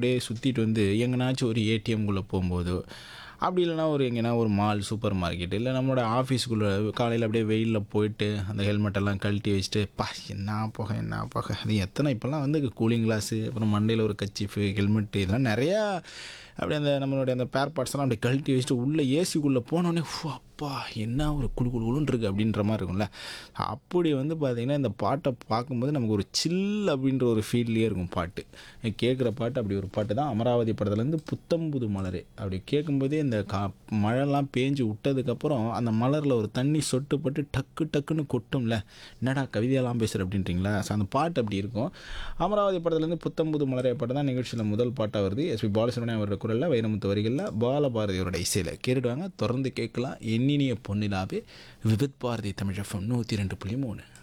அப்படியே சுற்றிட்டு வந்து எங்கேனாச்சும் ஒரு ஏடிஎம்குள்ளே போகும்போதோ அப்படி இல்லைனா ஒரு எங்கேனா ஒரு மால் சூப்பர் மார்க்கெட் இல்லை நம்மளோட ஆஃபீஸுக்குள்ளே காலையில் அப்படியே வெயிலில் போயிட்டு அந்த ஹெல்மெட்டெல்லாம் கழட்டி வச்சுட்டு பா என்ன புகை என்ன புகை அது எத்தனை இப்போல்லாம் வந்து கூலிங் கிளாஸு அப்புறம் மண்டையில் ஒரு கச்சிஃபு ஹெல்மெட்டு இதெல்லாம் நிறையா அப்படியே அந்த நம்மளுடைய அந்த பேர் பார்ட்ஸ்லாம் அப்படியே கழட்டி வச்சுட்டு உள்ளே ஏசிக்குள்ளே போனோடனே "ஃபு, அப்பா என்ன ஒரு குளு குளு குளுன்னு இருக்குது அப்படின்ற மாதிரி இருக்கும்ல அப்படி வந்து பார்த்திங்கன்னா இந்த பாட்டை பார்க்கும்போது நமக்கு ஒரு சில் அப்படின்ற ஒரு ஃபீல்லையே இருக்கும் பாட்டு கேட்குற பாட்டு அப்படி ஒரு பாட்டு தான் அமராவதி படத்துலேருந்து புத்தம்புது மலரே அப்படி கேட்கும்போதே இந்த கா மழைலாம் பேஞ்சு விட்டதுக்கப்புறம் அந்த மலரில் ஒரு தண்ணி சொட்டு பட்டு டக்கு டக்குன்னு கொட்டும்ல என்னடா கவிதையெல்லாம் பேசுகிற அப்படின்றீங்களா ஸோ அந்த பாட்டு அப்படி இருக்கும் அமராவதி படத்துலேருந்து புத்தம்புது மலரே பாட்டு தான் நிகழ்ச்சியில் முதல் பாட்டாக வருது எஸ்பி பாலசுப்ரமணியம் அவரோட குரலில் வைரமுத்து வரிகளில் பாலபாரதியோட இசையில் கேட்டுடுவாங்க தொடர்ந்து கேட்கலாம் எண்ணினிய பொன்னிலாவே விவித் பாரதி தமிழ் எஃப்எம் நூற்றி ரெண்டு புள்ளி மூணு